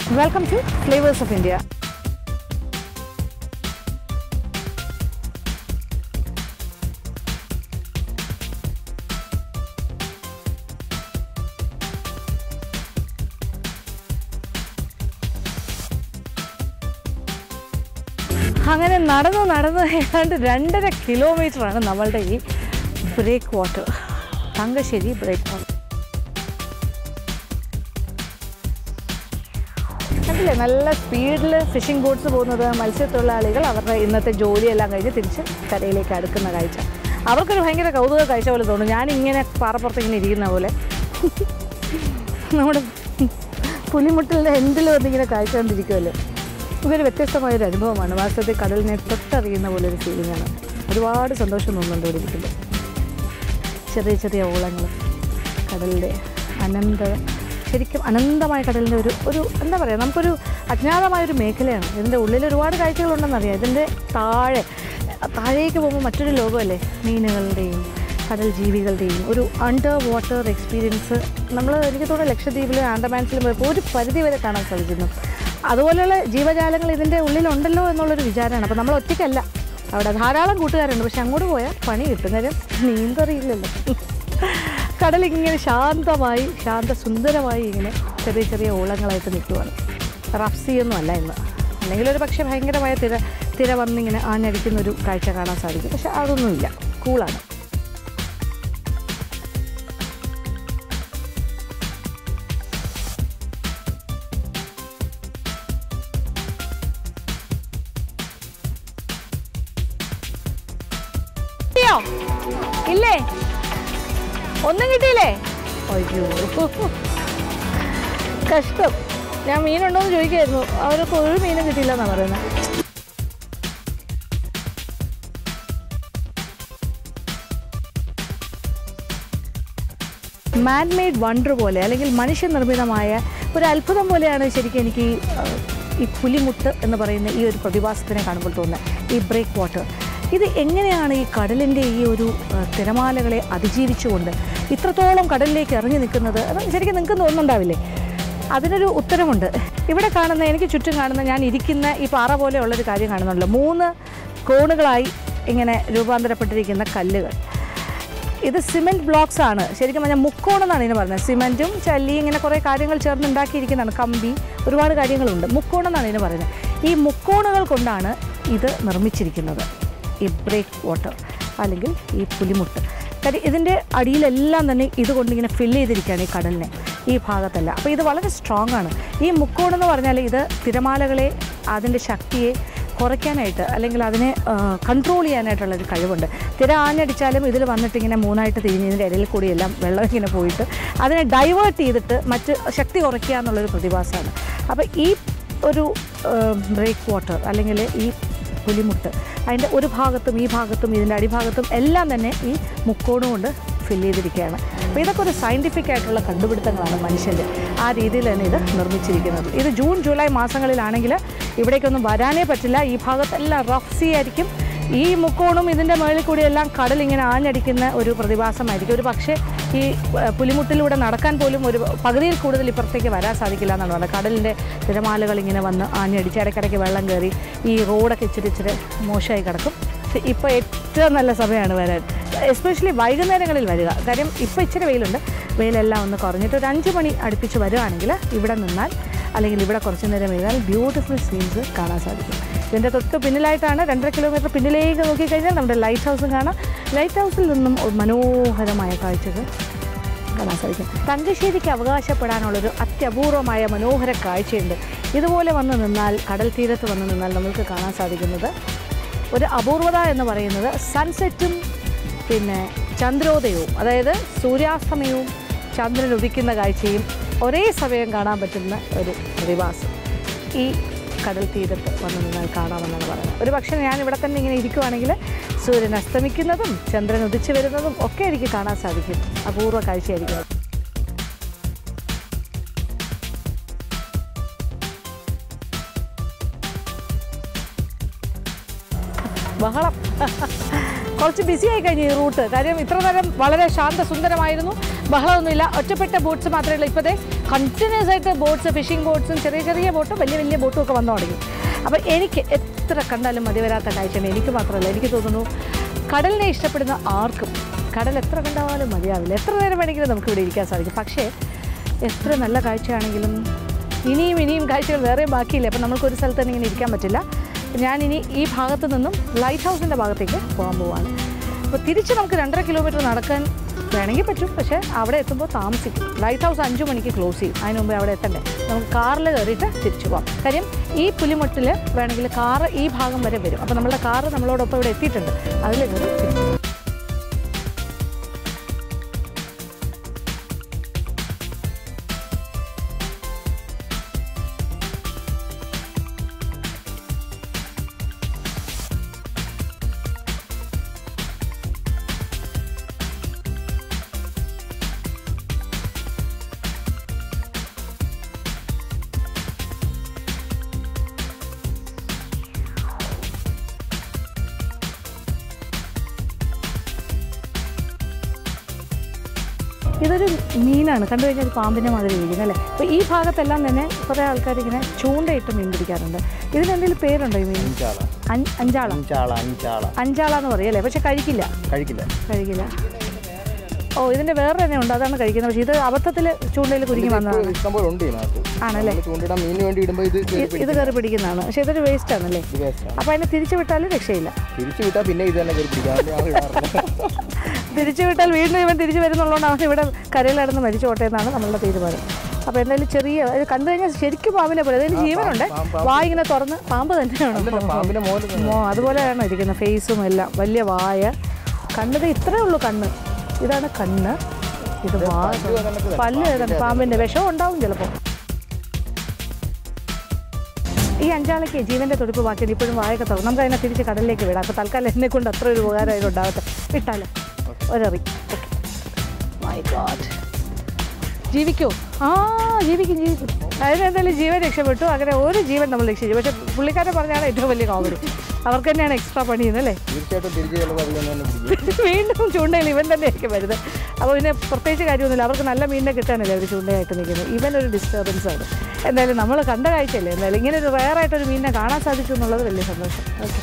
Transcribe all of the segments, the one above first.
Welcome to flavours of India അങ്ങനെ നടന്ന് നടന്ന് ഏതാണ്ട് രണ്ടര കിലോമീറ്ററാണ് നമ്മളുടെ ഈ break water Thangassery break breakwater കണ്ടില്ലേ നല്ല സ്പീഡിൽ ഫിഷിംഗ് ബോട്ട്സ് പോകുന്നത് മത്സ്യത്തൊഴിലാളികൾ അവരുടെ ഇന്നത്തെ ജോലിയെല്ലാം കഴിഞ്ഞ് തിരിച്ച് കരയിലേക്ക് അടുക്കുന്ന കാഴ്ച അവർക്കൊരു ഭയങ്കര കൗതുക കാഴ്ച പോലെ തോന്നും ഞാനിങ്ങനെ പാറപ്പുറത്ത് ഇങ്ങനെ ഇരിക്കുന്ന പോലെ നമ്മുടെ പുലിമുട്ടലിൻ്റെ എൻഡിൽ വന്നിങ്ങനെ കാഴ്ച കണ്ടിരിക്കുമല്ലോ ഇതൊരു വ്യത്യസ്തമായൊരു അനുഭവമാണ് വാസ്തവത്തിൽ കടലിനെ തൊട്ടറിയുന്ന പോലെ ഒരു ഫീലിംഗ് ആണ് ഒരുപാട് സന്തോഷം തോന്നുന്നുണ്ട് ഇവിടെ ഇരിക്കുമ്പോൾ ചെറിയ ചെറിയ ഓളങ്ങൾ കടലിൻ്റെ അനന്ത ശരിക്കും അനന്തമായ കടലിൻ്റെ ഒരു ഒരു എന്താ പറയുക നമുക്കൊരു അജ്ഞാതമായൊരു മേഖലയാണ് ഇതിൻ്റെ ഉള്ളിൽ ഒരുപാട് കാഴ്ചകളുണ്ടെന്നറിയാം ഇതിൻ്റെ താഴെ താഴേക്ക് പോകുമ്പോൾ മറ്റൊരു ലോകമല്ലേ മീനുകളുടെയും കടൽ ജീവികളുടെയും ഒരു അണ്ടർ വാട്ടർ എക്സ്പീരിയൻസ് നമ്മൾ എനിക്ക് തോന്നുന്നു ലക്ഷദ്വീപിലും ആൻഡമാൻസിലും പോയപ്പോൾ ഒരു പരിധി വരെ കാണാൻ സാധിക്കുന്നു അതുപോലെയുള്ള ജീവജാലങ്ങൾ ഇതിൻ്റെ ഉള്ളിലുണ്ടല്ലോ എന്നുള്ളൊരു വിചാരമാണ് അപ്പോൾ നമ്മൾ ഒറ്റയ്ക്കല്ല അവിടെ ധാരാളം കൂട്ടുകാരുണ്ട് പക്ഷെ അങ്ങോട്ട് പോയാൽ പണി കിട്ടും കാര്യം നീന്തറിയില്ലല്ലോ കടൽ ഇങ്ങനെ ശാന്തമായി ശാന്ത സുന്ദരമായി ഇങ്ങനെ ചെറിയ ചെറിയ ഓളങ്ങളായിട്ട് നിൽക്കുവാണ് റഫ് സീയൊന്നും അല്ല ഇന്ന് അല്ലെങ്കിൽ ഒരു പക്ഷേ ഭയങ്കരമായ തിര തിര വന്നിങ്ങനെ ആഞ്ഞടിക്കുന്ന ഒരു കാഴ്ച കാണാൻ സാധിക്കും പക്ഷെ അതൊന്നുമില്ല കൂളാണ് കിട്ടിയോ ഇല്ലേ ഒന്നും കിട്ടിയില്ലേ അയ്യോ കഷ്ടം ഞാൻ മീനുണ്ടോ എന്ന് ചോദിക്കായിരുന്നു അവർക്ക് ഒരു മീനും കിട്ടിയില്ല എന്നാണ് പറയുന്നത് മാൻ മെയ്ഡ് വണ്ടർ പോലെ അല്ലെങ്കിൽ മനുഷ്യനിർമ്മിതമായ ഒരു അത്ഭുതം പോലെയാണ് ശരിക്കും എനിക്ക് ഈ, ആ, ഈ പുലിമുട്ട് എന്ന് പറയുന്ന ഈ ഒരു പ്രതിഭാസത്തിനെ കാണുമ്പോൾ തോന്നുന്നത് ഈ ബ്രേക്ക് വാട്ടർ ഇത് എങ്ങനെയാണ് ഈ കടലിൻ്റെ ഈ ഒരു ആ, തിരമാലകളെ അതിജീവിച്ചുകൊണ്ട് ഇത്രത്തോളം കടലിലേക്ക് ഇറങ്ങി നിൽക്കുന്നത് അത് ശരിക്കും നിങ്ങൾക്ക് തോന്നുന്നുണ്ടാവില്ലേ അതിനൊരു ഉത്തരമുണ്ട് ഇവിടെ കാണുന്ന എനിക്ക് ചുറ്റും കാണുന്ന ഞാൻ ഇരിക്കുന്ന ഈ പാറ പോലെയുള്ളൊരു കാര്യം കാണുന്നുണ്ടല്ലോ മൂന്ന് കോണുകളായി ഇങ്ങനെ രൂപാന്തരപ്പെട്ടിരിക്കുന്ന കല്ലുകൾ ഇത് സിമെൻറ്റ് ബ്ലോക്സ് ആണ് ശരിക്കും പറഞ്ഞാൽ മുക്കോണം എന്നാണ് ഇതിന് പറയുന്നത് സിമെൻറ്റും ചല്ലി ഇങ്ങനെ കുറേ കാര്യങ്ങൾ ചേർന്ന് ഉണ്ടാക്കിയിരിക്കുന്നതാണ് കമ്പി ഒരുപാട് കാര്യങ്ങളുണ്ട് മുക്കോണം എന്നാണ് ഇതിന് പറയുന്നത് ഈ മുക്കോണുകൾ കൊണ്ടാണ് ഇത് നിർമ്മിച്ചിരിക്കുന്നത് ഈ ബ്രേക്ക് വാട്ടർ അല്ലെങ്കിൽ ഈ പുലിമുട്ട് കാര്യം ഇതിൻ്റെ അടിയിലെല്ലാം തന്നെ ഇതുകൊണ്ട് ഇങ്ങനെ ഫില്ല് ചെയ്തിരിക്കുകയാണ് ഈ കടലിനെ ഈ ഭാഗത്തല്ല അപ്പോൾ ഇത് വളരെ സ്ട്രോങ് ആണ് ഈ മുക്കോണെന്ന് പറഞ്ഞാൽ ഇത് തിരമാലകളെ അതിൻ്റെ ശക്തിയെ കുറയ്ക്കാനായിട്ട് അല്ലെങ്കിൽ അതിനെ കൺട്രോൾ ചെയ്യാനായിട്ടുള്ള ഒരു കഴിവുണ്ട് തിര ആഞ്ഞടിച്ചാലും ഇതിൽ വന്നിട്ട് ഇങ്ങനെ മൂന്നായിട്ട് തിരിഞ്ഞ് ഇതിൻ്റെ ഇടയിൽ കൂടിയെല്ലാം വെള്ളം ഇങ്ങനെ പോയിട്ട് അതിനെ ഡൈവേർട്ട് ചെയ്തിട്ട് മറ്റ് ശക്തി കുറയ്ക്കുക എന്നുള്ളൊരു പ്രതിഭാസമാണ് അപ്പോൾ ഈ ഒരു ബ്രേക്ക് വാട്ടർ അല്ലെങ്കിൽ ഈ പുലിമുട്ട് അതിൻ്റെ ഒരു ഭാഗത്തും ഈ ഭാഗത്തും ഇതിൻ്റെ അടിഭാഗത്തും എല്ലാം തന്നെ ഈ മുക്കോണ് കൊണ്ട് ഫില്ല് ചെയ്തിരിക്കുകയാണ് അപ്പോൾ ഇതൊക്കെ ഒരു സയൻറ്റിഫിക് ആയിട്ടുള്ള കണ്ടുപിടുത്തങ്ങളാണ് മനുഷ്യൻ്റെ ആ രീതിയിൽ തന്നെ ഇത് നിർമ്മിച്ചിരിക്കുന്നത് ഇത് ജൂൺ ജൂലൈ മാസങ്ങളിലാണെങ്കിൽ ഇവിടേക്കൊന്നും വരാനേ പറ്റില്ല ഈ ഭാഗത്തെല്ലാം റഫ് സീ ആയിരിക്കും ഈ മുക്കോണും ഇതിൻ്റെ മുകളിൽ കൂടിയെല്ലാം കടൽ ഇങ്ങനെ ആഞ്ഞടിക്കുന്ന ഒരു പ്രതിഭാസമായിരിക്കും ഒരു പക്ഷേ ഈ ഏഹ്, പുലിമുട്ടിലൂടെ നടക്കാൻ പോലും ഒരു പകുതിയിൽ കൂടുതൽ ഇപ്പുറത്തേക്ക് വരാൻ സാധിക്കില്ല എന്നാണ് പറയുന്നത് കടലിൻ്റെ തിരമാലകൾ ഇങ്ങനെ വന്ന് ആഞ്ഞടിച്ച് ഇടയ്ക്കിടയ്ക്ക് വെള്ളം കയറി ഈ റോഡൊക്കെ ഇച്ചിരി ഇച്ചിരി മോശമായി കിടക്കും പക്ഷേ ഇപ്പോൾ ഏറ്റവും നല്ല സമയമാണ് വരാൻ എസ്പെഷ്യലി വൈകുന്നേരങ്ങളിൽ വരിക കാര്യം ഇപ്പോൾ ഇച്ചിരി വെയിലുണ്ട് വെയിലെല്ലാം ഒന്ന് കുറഞ്ഞിട്ട് ഒരു അഞ്ച് മണി അടുപ്പിച്ച് വരുവാണെങ്കിൽ ഇവിടെ നിന്നാൽ അല്ലെങ്കിൽ ഇവിടെ കുറച്ച് നേരം ഇരുന്നാൽ ബ്യൂട്ടിഫുൾ സീൻസ് കാണാൻ സാധിക്കും ഇതിൻ്റെ തൊട്ട് പിന്നിലായിട്ടാണ് രണ്ടര കിലോമീറ്റർ പിന്നിലേക്ക് നോക്കിക്കഴിഞ്ഞാൽ നമ്മുടെ ലൈറ്റ് ഹൗസും കാണാം ലൈറ്റ് ഹൗസിൽ നിന്നും ഒരു മനോഹരമായ കാഴ്ചകൾ കാണാൻ സാധിക്കും തങ്കശ്ശേരിക്ക് അവകാശപ്പെടാനുള്ളൊരു അത്യപൂർവമായ മനോഹര കാഴ്ചയുണ്ട് ഇതുപോലെ വന്ന് നിന്നാൽ കടൽ തീരത്ത് വന്ന് നിന്നാൽ നമുക്ക് കാണാൻ സാധിക്കുന്നത് ഒരു അപൂർവത എന്ന് പറയുന്നത് സൺസെറ്റും പിന്നെ ചന്ദ്രോദയവും അതായത് സൂര്യാസ്തമയവും ചന്ദ്രൻ ഉദിക്കുന്ന കാഴ്ചയും ഒരേ സമയം കാണാൻ പറ്റുന്ന ഒരു പ്രതിഭാസം ഈ കടൽ തീരത്ത് വന്ന് നിന്നാൽ കാണാമെന്നാണ് പറയുന്നത് ഒരു പക്ഷേ ഞാൻ ഇവിടെ തന്നെ ഇങ്ങനെ ഇരിക്കുവാണെങ്കിൽ സൂര്യൻ അസ്തമിക്കുന്നതും ചന്ദ്രൻ ഉദിച്ചു വരുന്നതും ഒക്കെ എനിക്ക് കാണാൻ സാധിക്കും അപൂർവ കാഴ്ചയായിരിക്കും അത്. ബഹളം കുറച്ച് ബിസി ആയി കഴിഞ്ഞു ഈ റൂട്ട് കാര്യം ഇത്ര നേരം വളരെ ശാന്തസുന്ദരമായിരുന്നു ബഹളമൊന്നുമില്ല ഒറ്റപ്പെട്ട ബോട്ട്സ് മാത്രമേ ഉള്ളൂ ഇപ്പോഴത്തെ കണ്ടിന്യൂസ് ആയിട്ട് ബോട്ട്സ് ഫിഷിംഗ് ബോട്ട്സും ചെറിയ ചെറിയ ബോട്ടും വലിയ വലിയ ബോട്ടും ഒക്കെ വന്നു തുടങ്ങി അപ്പോൾ എനിക്ക് എത്ര കണ്ടാലും മതി വരാത്ത കാഴ്ചയാണ് എനിക്ക് മാത്രമല്ല എനിക്ക് തോന്നുന്നു കടലിനെ ഇഷ്ടപ്പെടുന്ന ആർക്കും കടൽ എത്ര കണ്ടാലും മതിയാവില്ല എത്ര നേരം വേണമെങ്കിലും നമുക്ക് ഇവിടെ ഇരിക്കാൻ സാധിക്കും പക്ഷേ എത്ര നല്ല കാഴ്ചയാണെങ്കിലും ഇനിയും ഇനിയും കാഴ്ചകൾ വേറെയും ബാക്കിയില്ല അപ്പം നമുക്ക് ഒരു സ്ഥലത്ത് തന്നെ ഇങ്ങനെ ഇരിക്കാൻ പറ്റില്ല ഞാനിനി ഈ ഭാഗത്ത് നിന്നും ലൈറ്റ് ഹൗസിൻ്റെ ഭാഗത്തേക്ക് പോകാൻ പോവാണ് അപ്പോൾ തിരിച്ച് നമുക്ക് രണ്ടര കിലോമീറ്റർ നടക്കാൻ വേണമെങ്കിൽ പറ്റും പക്ഷേ അവിടെ എത്തുമ്പോൾ താമസിക്കും ലൈറ്റ് ഹൗസ് അഞ്ച് മണിക്ക് ക്ലോസ് ചെയ്യും അതിന് മുമ്പേ അവിടെ എത്തണ്ടേ നമുക്ക് കാറിൽ കയറിയിട്ട് തിരിച്ചു പോകാം കാര്യം ഈ പുലിമുട്ടിൽ വേണമെങ്കിൽ കാറ് ഈ ഭാഗം വരെ വരും അപ്പോൾ നമ്മുടെ കാറ് നമ്മളോടൊപ്പം ഇവിടെ എത്തിയിട്ടുണ്ട് അതിൽ കയറി തിരിച്ചു പോകാം. ഇതൊരു മീനാണ് കണ്ടു കഴിഞ്ഞാൽ ഒരു പാമ്പിൻ്റെ മാതിരി ഇരിക്കുന്നത് അല്ലേ അപ്പോൾ ഈ ഭാഗത്തെല്ലാം തന്നെ കുറേ ആൾക്കാർ ഇങ്ങനെ ചൂണ്ടയിട്ട് മീൻ പിടിക്കാറുണ്ട് ഇതിനെന്തെങ്കിലും പേരുണ്ടോ ഈ മീൻ അഞ്ചാള അൻ- അഞ്ചാള അഞ്ചാള അഞ്ചാള അഞ്ചാളാന്ന് പറയും അല്ലേ പക്ഷെ കഴിക്കില്ല കഴിക്കില്ല കഴിക്കില്ല ഓ ഇതിൻ്റെ വേറെ തന്നെ ഉണ്ട് അതാണ് കഴിക്കുന്നത് പക്ഷേ ഇത് അബദ്ധത്തിൽ ചൂണ്ടയിൽ കുരുങ്ങി വന്നതാണ് ഇഷ്ടംപോലെ ഉണ്ട് ഇതിനകത്ത് ആണല്ലേ നമ്മള് ചൂണ്ടിടാൻ മീനിന് വേണ്ടി ഇടുമ്പോൾ ഇത് കേറി ഇത് ഇത് കയറി പിടിക്കുന്നതാണ് പക്ഷേ ഇതൊരു വേസ്റ്റ് ആണല്ലേ ഇത് waste ആണ്. അപ്പോൾ അതിനെ തിരിച്ചു വിട്ടാലും രക്ഷയില്ല തിരിച്ചു വിട്ടാൽ പിന്നെ ഇത് തന്നെ കയറി പിടിക്കാം അതുകൊണ്ട് ഞങ്ങൾ ഇടാറില്ല തിരിച്ചു വിട്ടാൽ വീണ്ടും ഇവൻ തിരിച്ചു വരുന്നുള്ളതുകൊണ്ട് അവൻ ഇവിടെ കരയിലടന്ന് മരിച്ചോട്ടെ എന്നാണ് നമ്മളുടെ തീരുമാനം അപ്പോൾ എന്തായാലും ചെറിയ ഇത് കണ്ടു കഴിഞ്ഞാൽ ശരിക്കും പാമ്പിനെ പോലെ അതിന് ജീവനുണ്ട് വായ ഇങ്ങനെ തുറന്ന് പാമ്പ് തന്നെയാണ് അല്ലല്ല, പാമ്പിന്റെ മോല് തന്നെ. മോ അതുപോലെയാണ് ഇരിക്കുന്നത് ഫേസും എല്ലാം വലിയ വായ കണ്ണത് ഇത്രേ ഉള്ളൂ കണ്ണ് ഇതാണ് കണ്ണ് ഇത് വാ പല്ല് ഏതാണ് പാമ്പിൻ്റെ വിഷം ഉണ്ടാവും ചിലപ്പോൾ ഈ അഞ്ചാളയ്ക്ക് ജീവന്റെ തുടിപ്പ് ബാക്കിയാണ് ഇപ്പോഴും വായൊക്കെ തുറന്നു നമുക്ക് അതിനെ തിരിച്ച് കടലിലേക്ക് വിടാം അപ്പോൾ തൽക്കാലം എന്നെ കൊണ്ട് അത്ര ഒരു ഉപകാരം അതിന് ഉണ്ടാവട്ടെ വിട്ടാലോ ഒരറി ഓക്കെ മൈ ഗോഡ് ജീവിക്കോ ആ ജീവിക്കും ജീവിക്കും അതിനെന്തായാലും ജീവൻ രക്ഷപ്പെട്ടു അങ്ങനെ ഒരു ജീവൻ നമ്മൾ രക്ഷിച്ചു പക്ഷേ പുള്ളിക്കാരൻ പറഞ്ഞാണ് ഏറ്റവും വലിയ കോമഡി അവർക്ക് തന്നെയാണ് എക്സ്ട്രാ പണിയുന്നത് അല്ലേ തീർച്ചയായിട്ടും തിരിച്ച് ചിലപ്പോൾ അതിൽ തന്നെ പിടിക്കും വീണ്ടും ചൂണ്ടയിൽ ഇവൻ തന്നെയായിരിക്കും വരുന്നത് അപ്പോൾ പിന്നെ പ്രത്യേകിച്ച് കാര്യമൊന്നുമില്ല അവർക്ക് നല്ല മീനിനെ കിട്ടാനല്ലേ അവർ ചൂണ്ടയായിട്ട് നിൽക്കുന്നത് ഇവൻ ഒരു ഡിസ്റ്റർബൻസ് ആണ് എന്തായാലും നമ്മൾ കണ്ട കാഴ്ചയല്ലേ എന്തായാലും ഇങ്ങനെ ഒരു റയറായിട്ടൊരു മീനിനെ കാണാൻ സാധിച്ചു എന്നുള്ളത് വലിയ സന്തോഷം ഓക്കെ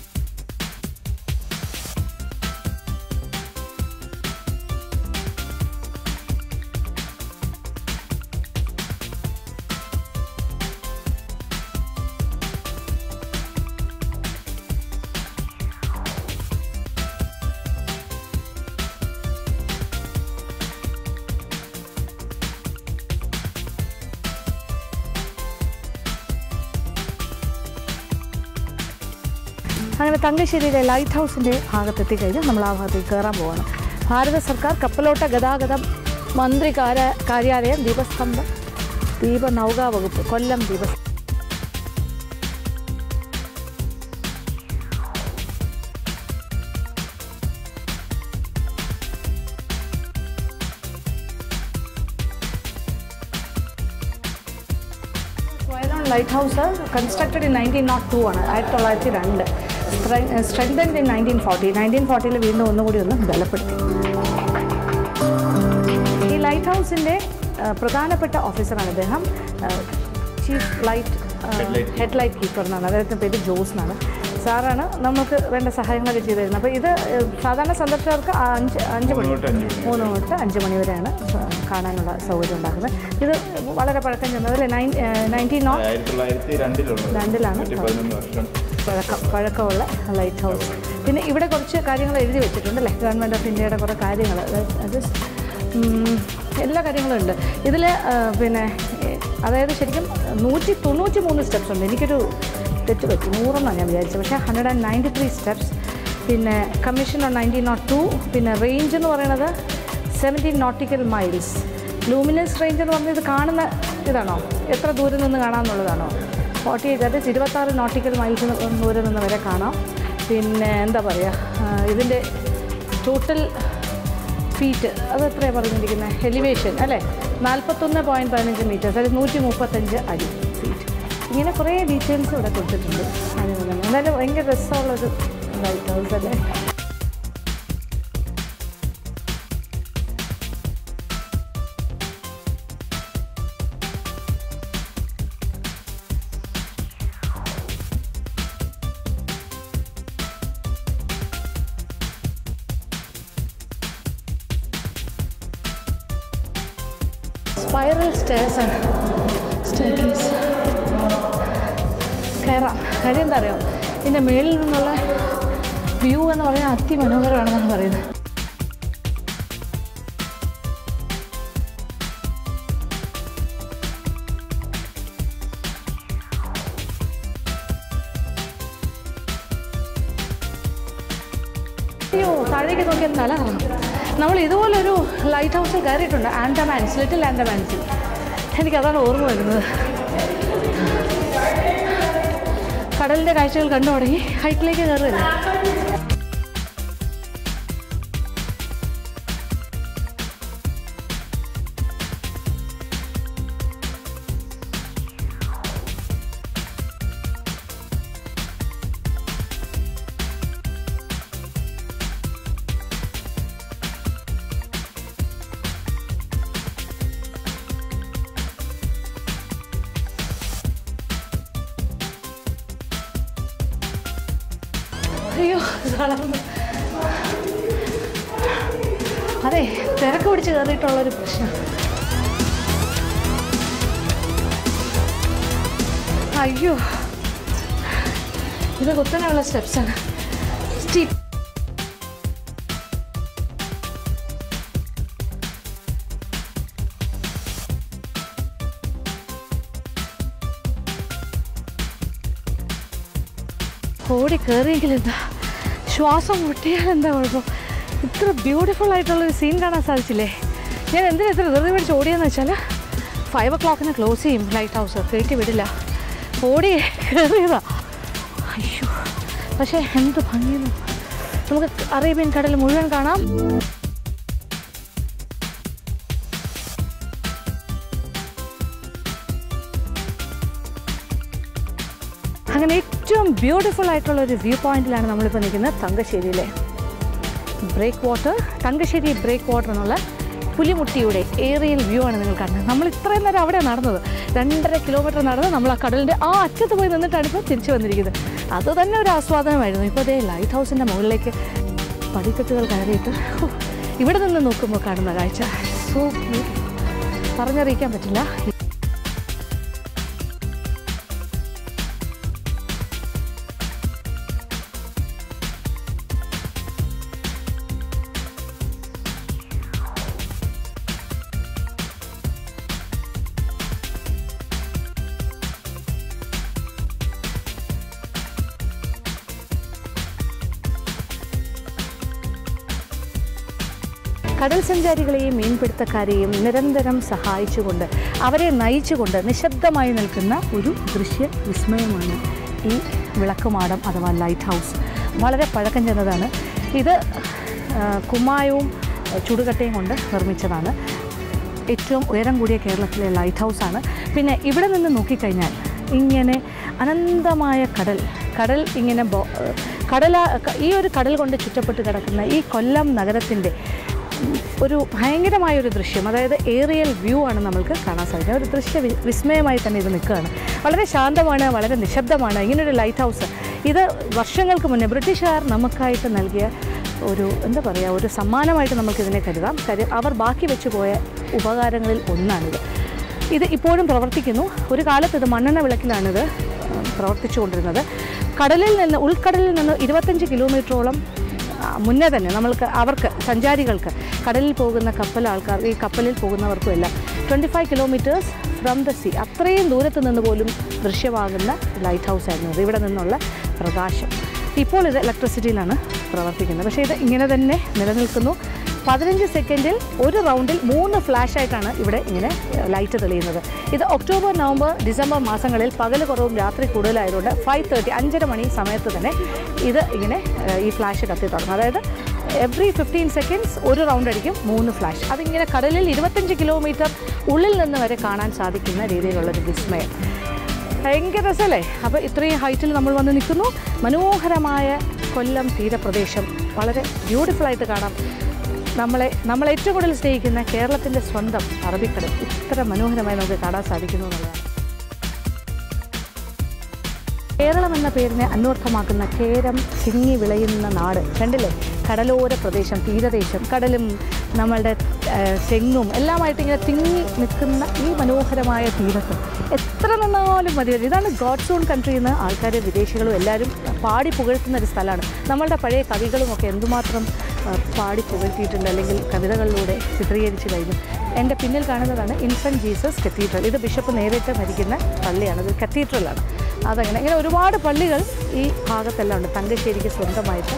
അങ്ങനെ തങ്കശ്ശേരിയിലെ ലൈറ്റ് ഹൗസിൻ്റെ ഭാഗത്തെത്തിക്കഴിഞ്ഞ് നമ്മൾ ആ ഭാഗത്തേക്ക് കയറാൻ പോവാണ് ഭാരത സർക്കാർ കപ്പലോട്ട ഗതാഗതം മന്ത്രി കാര്യ കാര്യാലയം ദീപസ്തംഭം ദീപ നൗകാ വകുപ്പ് കൊല്ലം ദീപ വയലോൺ lighthouse constructed in nineteen nought two ആണ് ആയിരത്തി തൊള്ളായിരത്തി രണ്ട് strengthened in nineteen forty nineteen ഫോർട്ടിയിൽ വീണ്ടും ഒന്നുകൂടി ഒന്ന് ബലപ്പെടുത്തി ഈ ലൈറ്റ് ഹൗസിൻ്റെ പ്രധാനപ്പെട്ട ഓഫീസറാണ് അദ്ദേഹം chief light head light keeper എന്നാണ് അദ്ദേഹത്തിൻ്റെ പേര് ജോസ് എന്നാണ് സാറാണ് നമുക്ക് വേണ്ട സഹായങ്ങളൊക്കെ ചെയ്തു തരുന്നത് അപ്പോൾ ഇത് ഏഹ്, സാധാരണ സന്ദർശകർക്ക് അഞ്ച് അഞ്ച് മണി മൂന്ന് തൊട്ട് അഞ്ച് മണി വരെയാണ് സ- കാണാനുള്ള സൗകര്യം ഉണ്ടാക്കുന്നത് ഇത് വളരെ പഴക്കം ചെന്നത് അല്ലേ നയൻ നയൻറ്റീൻ നോട്ട് ആയിരത്തി തൊള്ളായിരത്തി രണ്ടിലുള്ളത് രണ്ടിലാണ് നൂറ്റി പതിനൊന്ന് വർഷം പഴക്കം പഴക്കമുള്ള ലൈറ്റ് ഹൗസ് പിന്നെ ഇവിടെ കുറച്ച് കാര്യങ്ങൾ എഴുതി വെച്ചിട്ടുണ്ട് അല്ലേ ഗവൺമെൻറ് ഓഫ് ഇന്ത്യയുടെ കുറേ കാര്യങ്ങൾ അത് ഉം, എല്ലാ കാര്യങ്ങളും ഉണ്ട് ഇതിൽ പിന്നെ ഏ, അതായത് ശരിക്കും നൂറ്റി തൊണ്ണൂറ്റി മൂന്ന് സ്റ്റെപ്സ് ഉണ്ട് എനിക്കൊരു തെറ്റ് പറ്റി നൂറെന്നാണ് ഞാൻ വിചാരിച്ചത് പക്ഷേ hundred and ninety three steps പിന്നെ commission on nineteen nought two പിന്നെ റേഞ്ച് എന്ന് പറയുന്നത് seventeen nautical miles luminous range എന്ന് പറഞ്ഞത് കാണുന്ന ഇതാണോ എത്ര ദൂരം നിന്ന് കാണാമെന്നുള്ളതാണോ ഫോർട്ടി എയ്റ്റ് അത് ഇരുപത്താറ് നോട്ടിക്കൽ മൈൽസ് ദൂരം നിന്ന് വരെ കാണാം പിന്നെ എന്താ പറയുക ഇതിൻ്റെ ടോട്ടൽ ഫീറ്റ് അത് എത്രയാണ് പറഞ്ഞിരിക്കുന്നത് എലിവേഷൻ അല്ലേ നാൽപ്പത്തൊന്ന് പോയിൻറ്റ് പതിനഞ്ച് മീറ്റേഴ്സ് അതായത് നൂറ്റി മുപ്പത്തഞ്ച് അടി ഫീറ്റ് ഇങ്ങനെ കുറേ ഡീറ്റെയിൽസ് ഇവിടെ കൊടുത്തിട്ടുണ്ട് അതിന് തന്നെ എന്തായാലും ഭയങ്കര രസമുള്ളൊരു ലൈറ്റ് ഹൗസ് അല്ലേ സ്പൈറൽ സ്റ്റേഴ്സ് ആണ് സ്റ്റേക്കേസ് കയറാം കാര്യം എന്താ അറിയോ ഇതിൻ്റെ മേളിൽ നിന്നുള്ള വ്യൂ എന്ന് പറഞ്ഞാൽ അതിമനോഹരമാണെന്നാണ് പറയുന്നത് അയ്യോ താഴേക്ക് നോക്കിയാൽ തല കറങ്ങും നമ്മൾ ഇതുപോലൊരു ലൈറ്റ് ഹൗസിൽ കയറിയിട്ടുണ്ട് ആൻഡമാൻസ് ലിറ്റിൽ ആൻഡമാൻസിൽ എനിക്കതാണ് ഓർമ്മ വരുന്നത് കടലിൻ്റെ കാഴ്ചകൾ കണ്ടു തുടങ്ങി ഹൈറ്റിലേക്ക് കയറുകയല്ലേ അയ്യോ തളർന്നു അതെ തിരക്ക് പിടിച്ച് കയറിയിട്ടുള്ളൊരു പ്രശ്നം അയ്യോ ഇത് കുത്തനെയുള്ള സ്റ്റെപ്സാണ് സ്റ്റീപ്പ് ഓടി കയറിയെങ്കിൽ എന്താ ശ്വാസം മുട്ടിയാൽ എന്താ കുഴപ്പം ഇത്ര ബ്യൂട്ടിഫുൾ ആയിട്ടുള്ളൊരു സീൻ കാണാൻ സാധിച്ചില്ലേ ഞാൻ എന്തിനാ ഇത്ര ധൃതി പിടിച്ച് ഓടിയെന്ന് വെച്ചാൽ ഫൈവ് ഒ ക്ലോക്കിന് ക്ലോസ് ചെയ്യും ലൈറ്റ് ഹൗസ് കയറ്റി വിടില്ല ഓടി കയറിയതാ അയ്യോ പക്ഷേ എന്ത് ഭംഗിയെന്ന് നമുക്ക് അറേബ്യൻ കടൽ മുഴുവൻ കാണാം അങ്ങനെ ഏറ്റവും ബ്യൂട്ടിഫുൾ ആയിട്ടുള്ള ഒരു വ്യൂ പോയിന്റിലാണ് നമ്മളിപ്പോൾ നിൽക്കുന്നത് തങ്കശ്ശേരിയിലെ break water Thangassery break water എന്നുള്ള പുലിമുട്ടിയുടെ ഏറിയൽ വ്യൂ ആണ് നിങ്ങൾ കാണുന്നത് നമ്മൾ ഇത്രയും നേരം അവിടെ നടന്നത് രണ്ടര കിലോമീറ്റർ നടന്ന് നമ്മൾ ആ കടലിൻ്റെ ആ അറ്റത്ത് പോയി നിന്നിട്ടാണ് ഇപ്പോൾ തിരിച്ചു വന്നിരിക്കുന്നത് അത് തന്നെ ഒരു ആസ്വാദനമായിരുന്നു ഇപ്പോൾ അതേ ലൈറ്റ് ഹൗസിൻ്റെ മുകളിലേക്ക് പടിക്കെട്ടുകൾ കയറിയിട്ട് ഹോ, ഇവിടെ നിന്ന് നോക്കുമ്പോൾ കാണുന്ന കാഴ്ച സോ ബ്യൂട്ടിഫുൾ പറഞ്ഞറിയിക്കാൻ പറ്റില്ല കടൽ സഞ്ചാരികളെയും മീൻപിടുത്തക്കാരെയും നിരന്തരം സഹായിച്ചുകൊണ്ട് അവരെ നയിച്ചുകൊണ്ട് നിശബ്ദമായി നിൽക്കുന്ന ഒരു ദൃശ്യ വിസ്മയമാണ് ഈ വിളക്കുമാടം അഥവാ ലൈറ്റ് ഹൗസ് വളരെ പഴക്കം ചെന്നതാണ് ഇത് ആ, കുമ്മായവും ആ, ചുടുകട്ടയും കൊണ്ട് നിർമ്മിച്ചതാണ് ഏറ്റവും ഉയരം കൂടിയ കേരളത്തിലെ ലൈറ്റ് ഹൗസാണ് പിന്നെ ഇവിടെ നിന്ന് നോക്കിക്കഴിഞ്ഞാൽ ഇങ്ങനെ അനന്തമായ കടൽ കടൽ ഇങ്ങനെ ബോ- കടല ഈ ഒരു കടൽ കൊണ്ട് ചുറ്റപ്പെട്ട് കിടക്കുന്ന ഈ കൊല്ലം നഗരത്തിൻ്റെ ഒരു ഭയങ്കരമായ ഒരു ദൃശ്യം അതായത് ഏറിയൽ വ്യൂ ആണ് നമ്മൾക്ക് കാണാൻ സാധിക്കുക ഒരു ദൃശ്യ വി- വിസ്മയമായി തന്നെ ഇത് നിൽക്കുകയാണ് വളരെ ശാന്തമാണ് വളരെ നിശബ്ദമാണ് ഇങ്ങനൊരു ലൈറ്റ് ഹൗസ് ഇത് വർഷങ്ങൾക്ക് മുന്നേ ബ്രിട്ടീഷുകാർ നമുക്കായിട്ട് നൽകിയ ഒരു എന്താ പറയുക ഒരു സമ്മാനമായിട്ട് നമുക്കിതിനെ കരുതാം കാര്യം അവർ ബാക്കി വെച്ചു പോയ ഉപകാരങ്ങളിൽ ഒന്നാണിത് ഇത് ഇപ്പോഴും പ്രവർത്തിക്കുന്നു ഒരു കാലത്ത് ഇത് മണ്ണെണ്ണ വിളക്കിലാണിത് പ്രവർത്തിച്ചു കൊണ്ടിരുന്നത് കടലിൽ നിന്ന് ഉൾക്കടലിൽ നിന്ന് ഇരുപത്തഞ്ച് കിലോമീറ്ററോളം ആ, മുന്നേ തന്നെ നമ്മൾക്ക് അവർക്ക് സഞ്ചാരികൾക്ക് കടലിൽ പോകുന്ന കപ്പൽ ആൾക്കാർ ഈ കപ്പലിൽ പോകുന്നവർക്കും എല്ലാം twenty five kilometres from the sea അത്രയും ദൂരത്ത് നിന്ന് പോലും ദൃശ്യമാകുന്ന ലൈറ്റ് ഹൗസ് ആയിരുന്നു ഇത് ഇവിടെ നിന്നുള്ള പ്രകാശം ഇപ്പോൾ ഇത് ഇലക്ട്രിസിറ്റിയിലാണ് പ്രവർത്തിക്കുന്നത് പക്ഷേ ഇത് ഇങ്ങനെ തന്നെ നിലനിൽക്കുന്നു പതിനഞ്ച് സെക്കൻഡിൽ ഒരു റൗണ്ടിൽ മൂന്ന് ഫ്ലാഷ് ആയിട്ടാണ് ഇവിടെ ഇങ്ങനെ ലൈറ്റ് തെളിയുന്നത് ഇത് ഒക്ടോബർ നവംബർ ഡിസംബർ മാസങ്ങളിൽ പകൽ കുറവും രാത്രി കൂടുതലായതുകൊണ്ട് ഫൈവ് തേർട്ടി അഞ്ചര മണി സമയത്ത് തന്നെ ഇത് ഇങ്ങനെ ഏഹ്, ഈ ഫ്ലാഷ് കത്തി തുടങ്ങും അതായത് എവറി ഫിഫ്റ്റീൻ സെക്കൻഡ്സ് ഒരു റൗണ്ട് അടിക്കും മൂന്ന് ഫ്ലാഷ് അതിങ്ങനെ കടലിൽ ഇരുപത്തഞ്ച് കിലോമീറ്റർ ഉള്ളിൽ നിന്ന് വരെ കാണാൻ സാധിക്കുന്ന രീതിയിലുള്ളൊരു വിസ്മയം ഭയങ്കര രസമല്ലേ അപ്പോൾ ഇത്രയും ഹൈറ്റിൽ നമ്മൾ വന്ന് നിൽക്കുന്നു മനോഹരമായ കൊല്ലം തീരപ്രദേശം വളരെ ബ്യൂട്ടിഫുൾ ആയിട്ട് കാണാം നമ്മളെ നമ്മൾ ഏറ്റവും കൂടുതൽ സ്നേഹിക്കുന്ന കേരളത്തിൻ്റെ സ്വന്തം അറബിക്കടൽ ഇത്ര മനോഹരമായി നമുക്ക് കാണാൻ സാധിക്കുന്നു എന്നുള്ളതാണ് കേരളം എന്ന പേരിനെ അന്വർത്ഥമാക്കുന്ന കേരം തിങ്ങി വിളയുന്ന നാട് കണ്ടില്ലേ കടലോര പ്രദേശം തീരദേശം കടലും നമ്മളുടെ ആ, തെങ്ങും എല്ലാമായിട്ട് ഇങ്ങനെ തിങ്ങി നിൽക്കുന്ന ഈ മനോഹരമായ തീരത്ത് എത്ര നിന്നാലും മതി വരും ഇതാണ് ഗോഡ്സ് ഓൺ കൺട്രി എന്ന് ആൾക്കാർ വിദേശികളും എല്ലാവരും പാടി പുകഴ്ത്തുന്ന ഒരു സ്ഥലമാണ് നമ്മളുടെ പഴയ കവികളും ഒക്കെ എന്തുമാത്രം ആ, പാടി പുകഴ്ത്തിയിട്ടുണ്ട് അല്ലെങ്കിൽ കവിതകളിലൂടെ ചിത്രീകരിച്ച് കഴിഞ്ഞു എൻ്റെ പിന്നിൽ കാണുന്നതാണ് ഇൻഫൻറ്റ് ജീസസ് കത്തീഡ്രൽ ഇത് ബിഷപ്പ് നേരിട്ട് ഭരിക്കുന്ന പള്ളിയാണ് ഇത് കത്തീഡ്രലാണ് അതങ്ങനെ ഇങ്ങനെ ഒരുപാട് പള്ളികൾ ഈ ഭാഗത്തെല്ലാം ഉണ്ട് തങ്കശ്ശേരിക്ക് സ്വന്തമായിട്ട്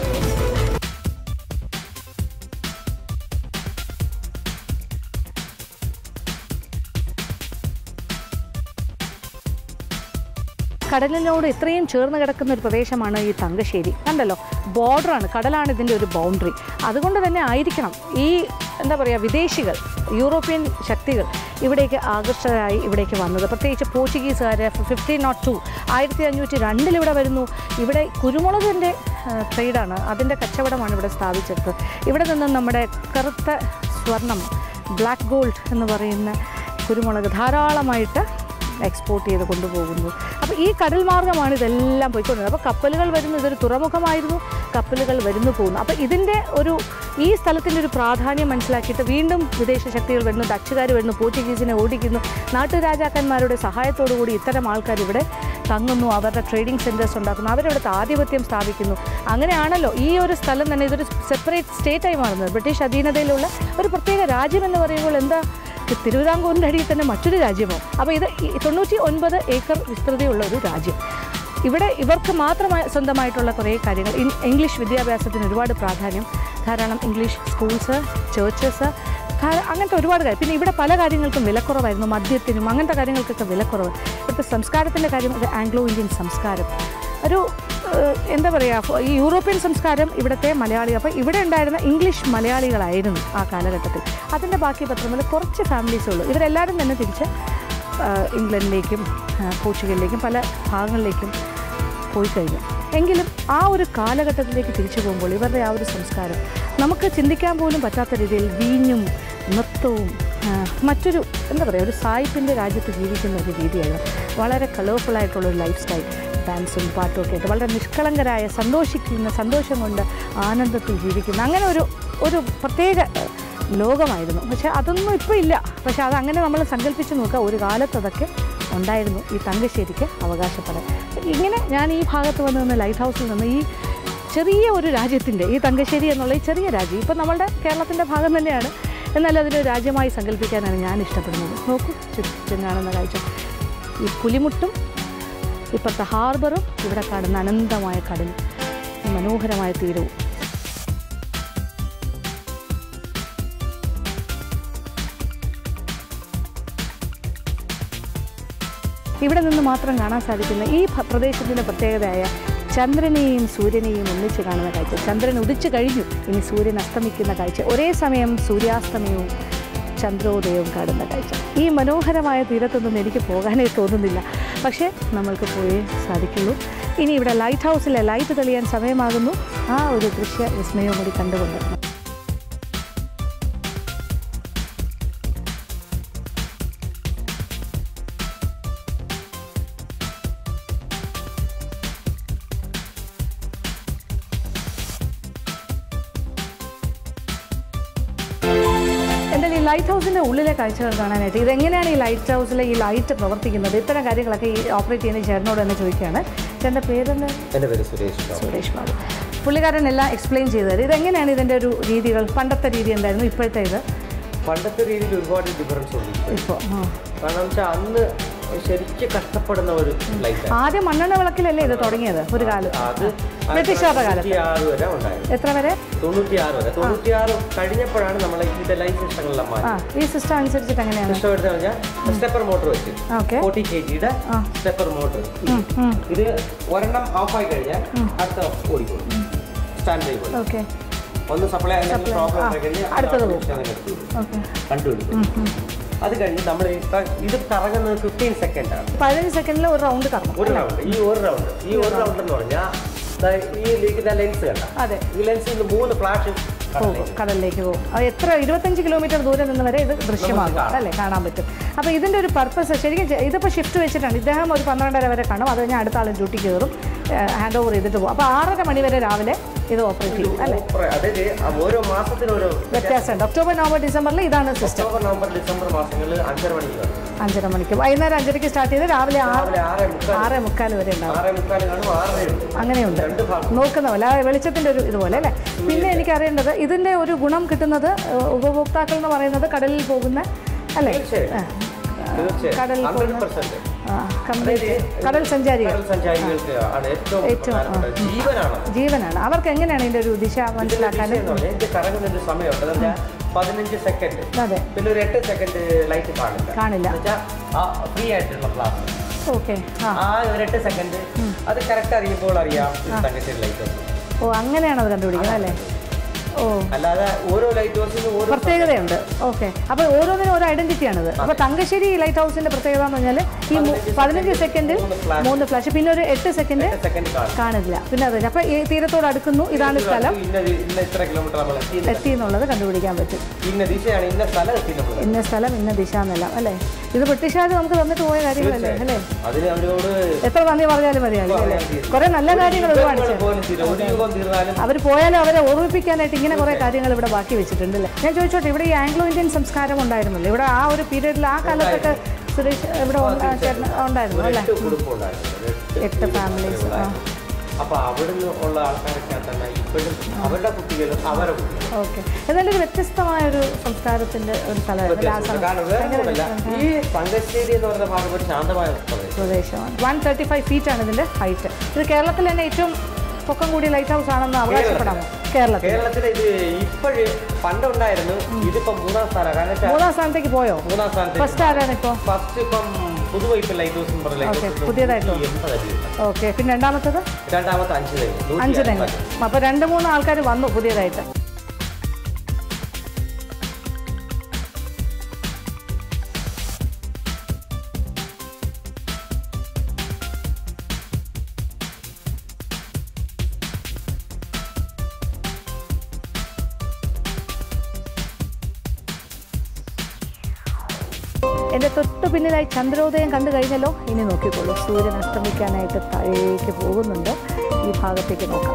കടലിനോട് ഇത്രയും ചേർന്ന് കിടക്കുന്ന ഒരു പ്രദേശമാണ് ഈ തങ്കശ്ശേരി കണ്ടല്ലോ ബോർഡറാണ് കടലാണ് ഇതിൻ്റെ ഒരു ബൗണ്ടറി അതുകൊണ്ട് തന്നെ ആയിരിക്കണം ഈ എന്താ പറയുക വിദേശികൾ യൂറോപ്യൻ ശക്തികൾ ഇവിടേക്ക് ആകർഷകരായി ഇവിടേക്ക് വന്നത് പ്രത്യേകിച്ച് പോർച്ചുഗീസുകാർ ഫിഫ്റ്റീൻ നോട്ട് ടു ആയിരത്തി അഞ്ഞൂറ്റി രണ്ടിൽ ഇവിടെ വരുന്നു ഇവിടെ കുരുമുളകിൻ്റെ ട്രേഡാണ് അതിൻ്റെ കച്ചവടമാണ് ഇവിടെ സ്ഥാപിച്ചത് ഇവിടെ നിന്നും നമ്മുടെ കറുത്ത സ്വർണം ബ്ലാക്ക് ഗോൾഡ് എന്ന് പറയുന്ന കുരുമുളക് ധാരാളമായിട്ട് എക്സ്പോർട്ട് ചെയ്ത് കൊണ്ടുപോകുന്നു അപ്പോൾ ഈ കടൽ മാർഗ്ഗമാണ് ഇതെല്ലാം പോയിക്കൊണ്ടിരുന്നത് അപ്പോൾ കപ്പലുകൾ വരുന്നു ഇതൊരു തുറമുഖമായിരുന്നു കപ്പലുകൾ വരുന്നു പോകുന്നു അപ്പോൾ ഇതിൻ്റെ ഒരു ഈ സ്ഥലത്തിൻ്റെ ഒരു പ്രാധാന്യം മനസ്സിലാക്കിയിട്ട് വീണ്ടും വിദേശ ശക്തികൾ വരുന്നു ഡച്ചുകാർ വരുന്നു പോർച്ചുഗീസിനെ ഓടിക്കുന്നു നാട്ടുരാജാക്കന്മാരുടെ സഹായത്തോടു കൂടി ഇത്തരം ആൾക്കാർ ഇവിടെ തങ്ങുന്നു അവരുടെ ട്രേഡിംഗ് സെൻറ്റേഴ്സ് ഉണ്ടാക്കുന്നു അവരിവിടുത്തെ ആധിപത്യം സ്ഥാപിക്കുന്നു അങ്ങനെയാണല്ലോ ഈ ഒരു സ്ഥലം തന്നെ ഇതൊരു സെപ്പറേറ്റ് സ്റ്റേറ്റായി മാറുന്നത് ബ്രിട്ടീഷ് അധീനതയിലുള്ള ഒരു പ്രത്യേക രാജ്യം എന്ന് പറയുമ്പോൾ എന്താ തിരുവിതാംകൂറിൻ്റെ അടിയിൽ തന്നെ മറ്റൊരു രാജ്യമോ അപ്പോൾ ഇത് ഈ തൊണ്ണൂറ്റി ഒൻപത് ഏക്കർ വിസ്തൃതിയുള്ള ഒരു രാജ്യം ഇവിടെ ഇവർക്ക് മാത്രമായി സ്വന്തമായിട്ടുള്ള കുറേ കാര്യങ്ങൾ ഇൻ- ഇംഗ്ലീഷ് വിദ്യാഭ്യാസത്തിന് ഒരുപാട് പ്രാധാന്യം ധാരാളം ഇംഗ്ലീഷ് സ്കൂൾസ് ചേർച്ചസ് അങ്ങനത്തെ ഒരുപാട് കാര്യം പിന്നെ ഇവിടെ പല കാര്യങ്ങൾക്കും വിലക്കുറവായിരുന്നു മദ്യത്തിനും അങ്ങനത്തെ കാര്യങ്ങൾക്കൊക്കെ വിലക്കുറവ് ഇവിടുത്തെ സംസ്കാരത്തിൻ്റെ കാര്യം ഇത് ആംഗ്ലോ ഇന്ത്യൻ സംസ്കാരം ഒരു ഏഹ്, എന്താ പറയുക ഈ യൂറോപ്യൻ സംസ്കാരം ഇവിടുത്തെ മലയാളി അപ്പോൾ ഇവിടെ ഉണ്ടായിരുന്ന ഇംഗ്ലീഷ് മലയാളികളായിരുന്നു ആ കാലഘട്ടത്തിൽ അതിൻ്റെ ബാക്കി പത്രങ്ങളിൽ കുറച്ച് ഫാമിലീസേ ഉള്ളൂ ഇവരെല്ലാവരും തന്നെ തിരിച്ച് ഏഹ്, ഇംഗ്ലണ്ടിലേക്കും ഏഹ്, പോർച്ചുഗലിലേക്കും പല ഭാഗങ്ങളിലേക്കും പോയി കഴിഞ്ഞു എങ്കിലും ആ ഒരു കാലഘട്ടത്തിലേക്ക് തിരിച്ചു പോകുമ്പോൾ ഇവരുടെ ആ ഒരു സംസ്കാരം നമുക്ക് ചിന്തിക്കാൻ പോലും പറ്റാത്ത രീതിയിൽ വീഞ്ഞും നൃത്തവും ആ, മറ്റൊരു എന്താ പറയുക ഒരു സായിപ്പിൻ്റെ രാജ്യത്ത് ജീവിക്കുന്ന ഒരു രീതിയായിരുന്നു വളരെ കളർഫുള്ളായിട്ടുള്ള ഒരു ലൈഫ് സ്റ്റൈൽ ഡാൻസും പാട്ടും ഒക്കെ ആയിട്ട് വളരെ നിഷ്കളങ്കരായ സന്തോഷിക്കുന്ന സന്തോഷം കൊണ്ട് ആനന്ദത്തിൽ ജീവിക്കുന്ന അങ്ങനെ ഒരു ഒരു പ്രത്യേക ഏഹ്, ലോകമായിരുന്നു പക്ഷേ അതൊന്നും ഇപ്പോൾ ഇല്ല പക്ഷേ അതങ്ങനെ നമ്മൾ സങ്കല്പിച്ച് നോക്കുക ഒരു കാലത്ത് അതൊക്കെ ഉണ്ടായിരുന്നു ഈ തങ്കശ്ശേരിക്ക് അവകാശപ്പെടാൻ ഇങ്ങനെ ഞാൻ ഈ ഭാഗത്ത് വന്ന് നിന്ന് ലൈറ്റ് ഹൗസിൽ നിന്ന് ഈ ചെറിയ ഒരു രാജ്യത്തിൻ്റെ ഈ തങ്കശ്ശേരി എന്നുള്ള ഈ ചെറിയ രാജ്യം ഇപ്പം നമ്മളുടെ കേരളത്തിൻ്റെ ഭാഗം തന്നെയാണ് എന്നാൽ അതിനൊരു രാജ്യമായി സങ്കല്പിക്കാനാണ് ഞാൻ ഇഷ്ടപ്പെടുന്നത് നോക്കൂ ചുറ്റും കാണുന്ന കാഴ്ച ഈ പുലിമുട്ടും ഇപ്പോഴത്തെ ഹാർബറും ഇവിടെ കാണുന്ന അനന്തമായ കടലും ഈ മനോഹരമായ തീരവും ഇവിടെ നിന്ന് മാത്രം കാണാൻ സാധിക്കുന്ന ഈ ഭ- പ്രദേശത്തിൻ്റെ പ്രത്യേകതയായ ചന്ദ്രനെയും സൂര്യനെയും ഒന്നിച്ച് കാണുന്ന കാഴ്ച ചന്ദ്രൻ ഉദിച്ചു കഴിഞ്ഞു ഇനി സൂര്യൻ അസ്തമിക്കുന്ന കാഴ്ച ഒരേ സമയം സൂര്യാസ്തമയവും ചന്ദ്രോദയവും കാണുന്ന കാഴ്ച ഈ മനോഹരമായ തീരത്തൊന്നും എനിക്ക് പോകാനേ തോന്നുന്നില്ല പക്ഷേ നമ്മൾക്ക് പോയേ സാധിക്കുള്ളൂ ഇനി ഇവിടെ ലൈറ്റ് ഹൗസിലെ ലൈറ്റ് തെളിയാൻ സമയമാകുന്നു ആ ഒരു ദൃശ്യ വിസ്മയവും കൂടി കണ്ടുകൊണ്ട് എന്തായാലും ഈ ലൈറ്റ് ഹൗസിൻ്റെ ഉള്ളിലെ കാഴ്ചകൾ കാണാനായിട്ട് ഇതെങ്ങനെയാണ് ഈ ലൈറ്റ് ഹൗസിലെ ഈ ലൈറ്റ് പ്രവർത്തിക്കുന്നത് ഇത്തരം കാര്യങ്ങളൊക്കെ ഈ ഓപ്പറേറ്റ് ചെയ്യുന്ന ചേട്ടനോട് തന്നെ ചോദിക്കുകയാണ് ചേട്ടൻ്റെ പേരെന്താ എൻ്റെ പേര് സുരേഷ് ബാബു. സുരേഷ് ബാബു പുള്ളിക്കാരൻ എല്ലാം എക്സ്പ്ലെയിൻ ചെയ്തു തരും ഇതെങ്ങനെയാണ് ഇതിൻ്റെ ഒരു രീതികൾ പണ്ടത്തെ രീതി എന്തായിരുന്നു ഇപ്പോഴത്തെ ഇത് പണ്ടത്തെ രീതിയിൽ ഒരുപാട് ഡിഫറൻസ് ഉണ്ട് ഇപ്പോൾ കാരണം വെച്ചാൽ അന്ന് ശരിക്കും കഷ്ടപ്പെടുന്ന ഒരു ലൈഫാണ് ആദ്യം മണ്ണെണ്ണ വിളക്കിലല്ലേ ഇത് തുടങ്ങിയത് ഒരു കാലം അത് ബ്രിട്ടീഷുകാരുടെ കാലത്ത് തൊണ്ണൂറ്റിയാറ് വരെ ഉണ്ടായിരുന്നു എത്ര വരെ തൊണ്ണൂറ്റിയാറ് വരെ തൊണ്ണൂറ്റിയാറ് കഴിഞ്ഞപ്പോഴാണ് നമ്മൾ ഇത് ലൈഫ് സിസ്റ്റങ്ങളെല്ലാം ആ മാറ്റി ഈ സിസ്റ്റം അനുസരിച്ചിട്ട് എങ്ങനെയാണ് സിസ്റ്റം എടുത്തു കഴിഞ്ഞാൽ സ്റ്റെപ്പർ മോട്ടർ വെച്ച് ഓക്കെ ഫോർട്ടി കെ ജിയുടെ ആ. സ്റ്റെപ്പർ മോട്ടർ ഇത് ഒരെണ്ണം ഓഫായി കഴിഞ്ഞാൽ അടുത്ത ഓടിക്കും സ്റ്റാൻഡ് ചെയ്യുമ്പോൾ ഓക്കെ ഒന്ന് സപ്ലൈ ആകുന്ന പ്രോബ്ലം ആ. ഉണ്ടായി കഴിഞ്ഞാൽ അടുത്തത് അത് പോകും. എടുത്തു. ഓക്കെ കണ്ടുപിടിക്കും അത് കഴിഞ്ഞ് നമ്മൾ ഇത് കറങ്ങുന്നത് ഫിഫ്റ്റീൻ സെക്കൻഡ് ആണ് പതിനഞ്ച് സെക്കൻഡിൽ ഒരു റൗണ്ട് കറങ്ങും ഒരു റൗണ്ട് ഈ ഒരു റൗണ്ട് ഈ ഒരു റൗണ്ട് എന്ന് പറഞ്ഞാൽ ദാ ഈ ഇതിന്റെ ലെൻസ് കണ്ട അതെ ഈ ലെൻസിൽ നിന്ന് മൂന്ന് ഫ്ലാഷ് പോകും കടലിലേക്ക് പോകും അത് എത്ര ഇരുപത്തഞ്ച് കിലോമീറ്റർ ദൂരെ നിന്ന് വരെ ഇത് ദൃശ്യമാകും കാണാം. അല്ലേ കാണാൻ പറ്റും അപ്പോൾ ഇതിൻ്റെ ഒരു പർപ്പസ് ശരിക്കും ചെ- ഇതിപ്പോൾ ഷിഫ്റ്റ് വെച്ചിട്ടാണ് ഇദ്ദേഹം ഒരു പന്ത്രണ്ടര വരെ കാണും അത് കഴിഞ്ഞാൽ അടുത്ത ആൾ ഡ്യൂട്ടി കയറും ഹാൻഡ് ഓവർ ചെയ്തിട്ട് പോകും അപ്പോൾ ആറര മണി വരെ രാവിലെ ഇത് ഓപ്പറേറ്റ് ചെയ്യും അല്ലേ ഓപ്പറ- അതായത് ആ ഓരോ മാസത്തിനും ഓരോ വ്യത്യാസമുണ്ട് ഒക്ടോബർ നവംബർ ഡിസംബറിൽ ഇതാണ് സിസ്റ്റം ഒക്ടോബർ നവംബർ ഡിസംബർ മാസങ്ങളിൽ അഞ്ചര മണിക്ക് കാണും അഞ്ചര മണിക്ക് വൈകുന്നേരം അഞ്ചരയ്ക്ക് സ്റ്റാർട്ട് ചെയ്ത് രാവിലെ ആറ് രാവിലെ ആറേ മുക്കാൽ ആറേ മുക്കാൽ വരെ ഉണ്ടാവും ആറേ മുക്കാൽ കാണും ആറര ഉണ്ട് അങ്ങനെയുണ്ട് രണ്ട് ഭാഗം നോക്കുന്ന പോലെ ആ വെളിച്ചത്തിൻ്റെ ഒരു ഇതുപോലെ അല്ലേ പിന്നെ എനിക്കറിയേണ്ടത് ഇതിൻ്റെ ഒരു ഗുണം കിട്ടുന്നത് ഏഹ്, ഉപഭോക്താക്കൾ എന്ന് പറയുന്നത് കടലിൽ പോകുന്ന അല്ലേ തീർച്ചയായും തീർച്ചയായും കടലിൽ ഹൺഡ്രഡ് പെർസെന്റ് ആ, കംപ്ലീറ്റ് കടൽ സഞ്ചാരികൾ കടൽ സഞ്ചാരികൾക്ക് ആണ് ഏറ്റവും ഏറ്റവും, ആ. പ്രധാനപ്പെട്ട ജീവനാണ് ജീവനാണ് അവർക്ക് എങ്ങനെയാണ് ഇതിൻ്റെ ഒരു ദിശ മനസ്സിലാക്കാൻ എന്ന് പറഞ്ഞാൽ ഇത് കറങ്ങുന്ന ഒരു സമയമുണ്ട് എന്ന് വെച്ചാൽ പതിനഞ്ച് സെക്കൻഡ് അതെ പിന്നെ ഒരു എട്ട് സെക്കൻഡ് ലൈറ്റ് കാണില്ല കാണില്ല എന്ന് വെച്ചാൽ ആ ഫ്രീ ആയിട്ടുള്ള ക്ലാസ് ഓക്കെ ആ ആ ഒരു എട്ട് സെക്കൻഡ് അത് കറക്റ്റ് അറിയുമ്പോൾ അറിയാം ഇത് തങ്കശ്ശേരി ലൈറ്റ് ഹൗസ് ഓ അങ്ങനെയാണ് അത് കണ്ടുപിടിക്കുന്നത് അല്ലേ ഓ അല്ലാതെ ഓരോ ലൈറ്റ് ഹൗസിനും ഓരോ പ്രത്യേകതയുണ്ട് ഓക്കെ അപ്പോൾ ഓരോന്നിനും ഓരോ ഐഡന്റിറ്റിയാണിത് അപ്പോൾ തങ്കശ്ശേരി ലൈറ്റ് ഹൗസിന്റെ പ്രത്യേകത എന്ന് പറഞ്ഞാൽ ഈ മു- പതിനഞ്ച് സെക്കൻഡിൽ മൂന്ന് flash. മൂന്ന് ഫ്ലാഷ് പിന്നെ ഒരു എട്ട് സെക്കൻഡ് സെക്കൻഡ് കാണും കാണില്ല പിന്നെ അത് അപ്പോൾ ഈ തീരത്തോട് അടുക്കുന്നു ഇതാണ് സ്ഥലം ഇന്ന ദി- ഇന്ന ഇത്ര കിലോമീറ്റർ നമ്മൾ എത്തി എത്തി എന്നുള്ളത് കണ്ടുപിടിക്കാൻ പറ്റും ഇന്ന ദിശയാണ് ഇന്ന സ്ഥലം എത്തി നമ്മൾ ഇന്ന സ്ഥലം ഇന്ന ദിശ എന്നെല്ലാം അല്ലേ ഇത് ബ്രിട്ടീഷുകാർ നമുക്ക് തന്നിട്ട് പോയ കാര്യങ്ങളല്ലേ അല്ലേ അതിന് അവരോട് എത്ര നന്ദി പറഞ്ഞാലും മതിയാകും അല്ലേ കുറേ നല്ല കാര്യങ്ങൾ ഒരുപാട് യുഗങ്ങൾ പോലും തീരും ഒരു യുഗം തീർന്നാലും അവർ പോയാലും അവരെ ഓർമ്മിപ്പിക്കാനായിട്ട് ഇങ്ങനെ കുറേ കാര്യങ്ങൾ ഇവിടെ ബാക്കി വെച്ചിട്ടുണ്ട് അല്ലേ ഞാൻ ചോദിച്ചോട്ടെ ഇവിടെ ഈ ആംഗ്ലോ ഇന്ത്യൻ സംസ്കാരം ഉണ്ടായിരുന്നല്ലോ ഇവിടെ ആ ഒരു പീരീഡിൽ ആ കാലത്തൊക്കെ സുരേഷ് ഇവിടെ ഉണ്ട- ചേട്ടൻ ഉണ്ടായിരുന്നു അല്ലേ എട്ട് കുടുംബം ഉണ്ടായിരുന്നു ഒരു എട്ട് families, ആ. അപ്പൊ അവിടുന്ന് ഉള്ള ആൾക്കാരൊക്കെ തന്നെ ഇപ്പോഴും അവരുടെ കുട്ടികളും അവരുടെ കുട്ടികളും ഓക്കെ എന്നാലും ഒരു വ്യത്യസ്തമായ ഒരു സംസ്കാരത്തിന്റെ ഒരു സ്ഥലമായിരുന്നു ആ സമയം കാരണം വേറെ ഒന്നുമല്ല ഈ തങ്കശ്ശേരി എന്ന് പറയുന്ന ഭാഗം ഒരു ശാന്തമായ പ്രദേശം പ്രദേശമാണ് വൺ തേർട്ടി ഫൈവ് ഫീറ്റ് ആണ് ഇതിന്റെ ഹൈറ്റ് ഇത് കേരളത്തിൽ തന്നെ ഏറ്റവും പൊക്കം കൂടിയ ലൈറ്റ് ഹൗസ് ആണെന്ന് അവകാശപ്പെടാമോ കേരളത്തിൽ കേരളത്തിൽ ഇത് ഇപ്പോഴ് പണ്ടുണ്ടായിരുന്നു ഇതിപ്പോ മൂന്നാം സ്ഥാനം കാരണം വെച്ചാൽ മൂന്നാം സ്ഥാനത്തേക്ക് പോയോ മൂന്നാം സ്ഥാനത്ത് ഫസ്റ്റ് ആരാണ് ഇപ്പോൾ ഫസ്റ്റ് ഇപ്പം പുതുവൈ ഇപ്പം ലൈറ്റ് ഹൗസ് എന്ന് പറഞ്ഞ Okay, ലൈറ്റ് പുതിയതായിട്ടോ? എൺപത് അടിയുണ്ട് ഓക്കെ പിന്നെ രണ്ടാമത്തത് രണ്ടാമത്തെ അഞ്ച് കഴിഞ്ഞു നൂറ്റി അഞ്ച് തെങ്ങ് അൻപത്. അപ്പോൾ രണ്ട് മൂന്ന് ആൾക്കാർ വന്നു പുതിയതായിട്ട് എൻ്റെ തൊട്ട് പിന്നിലായി ചന്ദ്രോദയം കണ്ടു കഴിഞ്ഞല്ലോ ഇനി നോക്കിക്കോളൂ സൂര്യൻ അസ്തമിക്കാനായിട്ട് താഴേക്ക് പോകുന്നുണ്ട് ഈ ഭാഗത്തേക്ക് നോക്കാം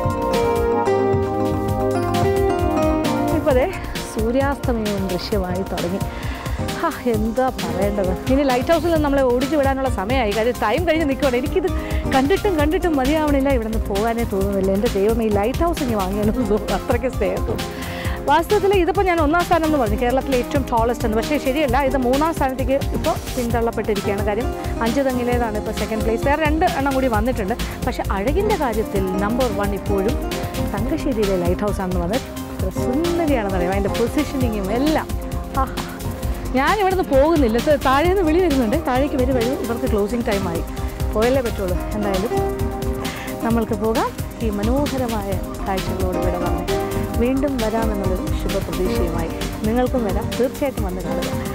ഇപ്പോഴേ സൂര്യാസ്തമയവും ദൃശ്യമായി തുടങ്ങി ഹാ എന്താ പറയേണ്ടത് ഇനി ലൈറ്റ് ഹൗസിൽ നിന്ന് നമ്മളെ ഓടിച്ചു വിടാനുള്ള സമയമായി കാര്യം ടൈം കഴിഞ്ഞ് നിൽക്കുകയാണ് എനിക്കിത് കണ്ടിട്ടും കണ്ടിട്ടും മതിയാവണില്ല ഇവിടെ നിന്ന് പോകാനേ തോന്നുന്നില്ല എൻ്റെ ദൈവം ഈ ലൈറ്റ് ഹൗസ് ഇനി വാങ്ങിയാലും തോന്നുന്നു അത്രയ്ക്ക് സ്നേഹത്തും വാസ്തവത്തിൽ ഇതിപ്പോൾ ഞാൻ ഒന്നാം സ്ഥാനം എന്ന് പറഞ്ഞു കേരളത്തിലെ ഏറ്റവും ടോളസ്റ്റ് എന്ന് പക്ഷേ ശരിയല്ല ഇത് മൂന്നാം സ്ഥാനത്തേക്ക് ഇപ്പോൾ പിന്തള്ളപ്പെട്ടിരിക്കുകയാണ് കാര്യം അഞ്ച് തെങ്ങിലേതാണ് ഇപ്പോൾ സെക്കൻഡ് പ്ലേസ് വേറെ രണ്ട് എണ്ണം കൂടി വന്നിട്ടുണ്ട് പക്ഷേ അഴകിൻ്റെ കാര്യത്തിൽ നമ്പർ വൺ ഇപ്പോഴും തങ്കശ്ശേരിയിലെ ലൈറ്റ് ഹൗസ് ആണെന്ന് പറഞ്ഞാൽ എത്ര സുന്ദരിയാണെന്ന് അറിയാം അതിൻ്റെ പൊസിഷനിങ്ങും എല്ലാം ആഹാ ഞാൻ ഇവിടുന്ന് പോകുന്നില്ല ഇത് താഴേന്ന് വിളി വരുന്നുണ്ട് താഴേക്ക് വരും വരും ഇവർക്ക് ക്ലോസിങ് ടൈമായി പോയല്ലേ പറ്റുള്ളൂ എന്തായാലും നമ്മൾക്ക് പോകാം ഈ മനോഹരമായ കാഴ്ചകളോട് വിട പറഞ്ഞ് വീണ്ടും വരാമെന്നുള്ളൊരു ശുഭപ്രതീക്ഷയുമായി നിങ്ങൾക്കും വരാം തീർച്ചയായിട്ടും വന്ന് കാണുക